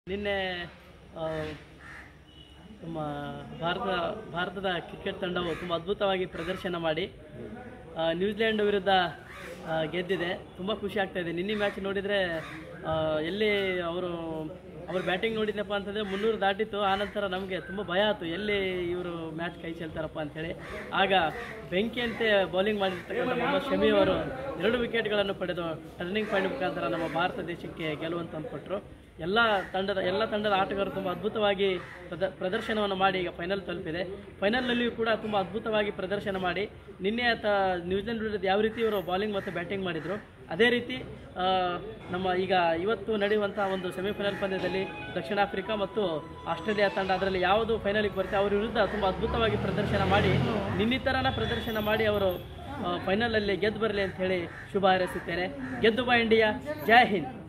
ನಿನ್ನೆ ಆ, ನಮ್ಮ ಭಾರತ ಭಾರತದ ಕ್ರಿಕೆಟ್ ತಂಡವು ತುಂಬ ಅದ್ಭುತವಾಗಿ ಪ್ರದರ್ಶನ ಮಾಡಿ ಆ, ನ್ಯೂಜಿಲೆಂಡ್ ವಿರುದ್ಧ ಆ, ಗೆದ್ದಿದೆ ತುಂಬ ಖುಷಿ ಆಗ್ತಾ ಇದೆ ನಿನ್ನೆ ಮ್ಯಾಚ್ ನೋಡಿದರೆ ಆ, ಎಲ್ಲಿ ಅವರು ಅವ್ರ ಬ್ಯಾಟಿಂಗ್ ನೋಡಿದ್ನಪ್ಪ ಅಂತಂದರೆ ಮುನ್ನೂರು ದಾಟಿತ್ತು ಆನಂತರ ನಮಗೆ ತುಂಬ ಭಯ ಆಯಿತು ಎಲ್ಲಿ ಇವರು ಮ್ಯಾಚ್ ಕೈ ಚೆಲ್ತಾರಪ್ಪ ಅಂಥೇಳಿ ಆಗ ಬೆಂಕಿಯಂತೆ ಬೌಲಿಂಗ್ ಮಾಡಿರ್ತಕ್ಕಂಥ ಮೊಹಮ್ಮದ್ ಶಮಿ ಅವರು ಎರಡು ವಿಕೆಟ್ಗಳನ್ನು ಪಡೆದು ಟರ್ನಿಂಗ್ ಪಾಯಿಂಟ್ ಮುಖಾಂತರ ನಮ್ಮ ಭಾರತ ದೇಶಕ್ಕೆ ಗೆಲುವನ್ನು ತಂದುಕೊಟ್ರು ಎಲ್ಲ ತಂಡದ ಎಲ್ಲ ತಂಡದ ಆಟಗಾರರು ತುಂಬ ಅದ್ಭುತವಾಗಿ ಪ್ರದ ಪ್ರದರ್ಶನವನ್ನು ಮಾಡಿ ಈಗ ಫೈನಲ್ ತಲುಪಿದೆ ಫೈನಲ್ನಲ್ಲಿಯೂ ಕೂಡ ತುಂಬ ಅದ್ಭುತವಾಗಿ ಪ್ರದರ್ಶನ ಮಾಡಿ ನಿನ್ನೆ ತ ನ್ಯೂಜಿಲೆಂಡ್ ವಿರುದ್ಧ ಯಾವ ರೀತಿ ಇವರು ಬೌಲಿಂಗ್ ಮತ್ತು ಬ್ಯಾಟಿಂಗ್ ಮಾಡಿದರು ಅದೇ ರೀತಿ ಆ, ನಮ್ಮ ಈಗ ಇವತ್ತು ನಡೆಯುವಂಥ ಒಂದು ಸೆಮಿಫೈನಲ್ ಪಂದ್ಯದಲ್ಲಿ ದಕ್ಷಿಣ ಆಫ್ರಿಕಾ ಮತ್ತು ಆಸ್ಟ್ರೇಲಿಯಾ ತಂಡ ಅದರಲ್ಲಿ ಯಾವುದು ಫೈನಲಿಗೆ ಬರುತ್ತೆ ಅವರ ವಿರುದ್ಧ ತುಂಬ ಅದ್ಭುತವಾಗಿ ಪ್ರದರ್ಶನ ಮಾಡಿ ನಿನ್ನಿತರನ ಪ್ರದರ್ಶನ ಮಾಡಿ ಅವರು ಫೈನಲಲ್ಲಿ ಗೆದ್ದು ಬರಲಿ ಅಂತ ಹೇಳಿ ಶುಭ ಹಾರೈಸುತ್ತೇನೆ ಗೆದ್ದು ಬಾ ಇಂಡಿಯಾ ಜೈ ಹಿಂದ್